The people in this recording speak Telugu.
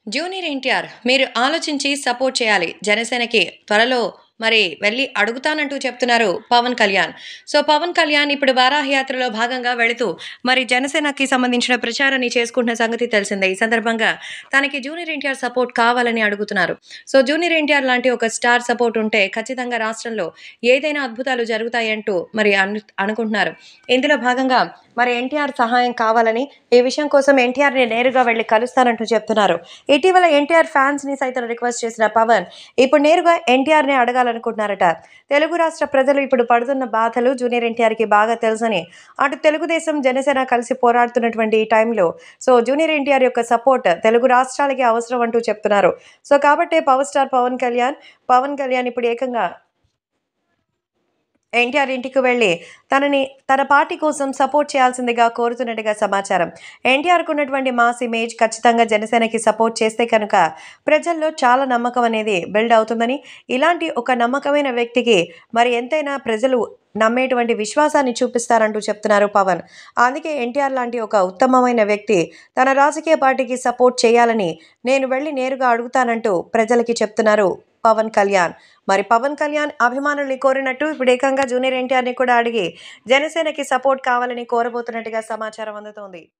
జూనియర్ ఎన్టీఆర్ మీరు ఆలోచించి సపోర్ట్ చేయాలి జనసేనకి త్వరలో మరి వెళ్ళి అడుగుతానంటూ చెప్తున్నారు పవన్ కళ్యాణ్ సో పవన్ కళ్యాణ్ ఇప్పుడు వారాహి యాత్రలో భాగంగా వెళుతూ మరి జనసేనకి సంబంధించిన ప్రచారాన్ని చేసుకుంటున్న సంగతి తెలిసిందే ఈ సందర్భంగా తనకి జూనియర్ ఎన్టీఆర్ సపోర్ట్ కావాలని అడుగుతున్నారు సో జూనియర్ ఎన్టీఆర్ లాంటి ఒక స్టార్ సపోర్ట్ ఉంటే ఖచ్చితంగా రాష్ట్రంలో ఏదైనా అద్భుతాలు జరుగుతాయంటూ మరి అను అనుకుంటున్నారు ఇందులో భాగంగా మరి ఎన్టీఆర్ సహాయం కావాలని ఈ విషయం కోసం ఎన్టీఆర్ని నేరుగా వెళ్ళి కలుస్తానంటూ చెప్తున్నారు ఇటీవల ఎన్టీఆర్ ఫ్యాన్స్ని సైతం రిక్వెస్ట్ చేసిన పవన్ ఇప్పుడు నేరుగా ఎన్టీఆర్ని అడగాలనుకుంటున్నారట తెలుగు రాష్ట్ర ప్రజలు ఇప్పుడు పడుతున్న బాధలు జూనియర్ ఎన్టీఆర్కి బాగా తెలుసని అటు తెలుగుదేశం జనసేన కలిసి పోరాడుతున్నటువంటి ఈ టైంలో సో జూనియర్ ఎన్టీఆర్ యొక్క సపోర్ట్ తెలుగు రాష్ట్రాలకి అవసరం అంటూ చెప్తున్నారు సో కాబట్టే పవర్ స్టార్ పవన్ కళ్యాణ్ పవన్ కళ్యాణ్ ఇప్పుడు ఏకంగా ఎన్టీఆర్ ఇంటికి వెళ్ళి తనని తన పార్టీ కోసం సపోర్ట్ చేయాల్సిందిగా కోరుతున్నట్టుగా సమాచారం ఎన్టీఆర్కు ఉన్నటువంటి మాస్ ఇమేజ్ ఖచ్చితంగా జనసేనకి సపోర్ట్ చేస్తే కనుక ప్రజల్లో చాలా నమ్మకం అనేది బిల్డ్ అవుతుందని ఇలాంటి ఒక నమ్మకమైన వ్యక్తికి మరి ఎంతైనా ప్రజలు నమ్మేటువంటి విశ్వాసాన్ని చూపిస్తారంటూ చెప్తున్నారు పవన్ అందుకే ఎన్టీఆర్ లాంటి ఒక ఉత్తమమైన వ్యక్తి తన రాజకీయ పార్టీకి సపోర్ట్ చేయాలని నేను వెళ్ళి నేరుగా అడుగుతానంటూ ప్రజలకి చెప్తున్నారు పవన్ కళ్యాణ్ మరి పవన్ కళ్యాణ్ అభిమానుల్ని కోరినట్టు ఇప్పుడు ఏకంగా జూనియర్ ఎన్టీఆర్ని కూడా అడిగి జనసేనకి సపోర్ట్ కావాలని కోరబోతున్నట్టుగా సమాచారం అందుతోంది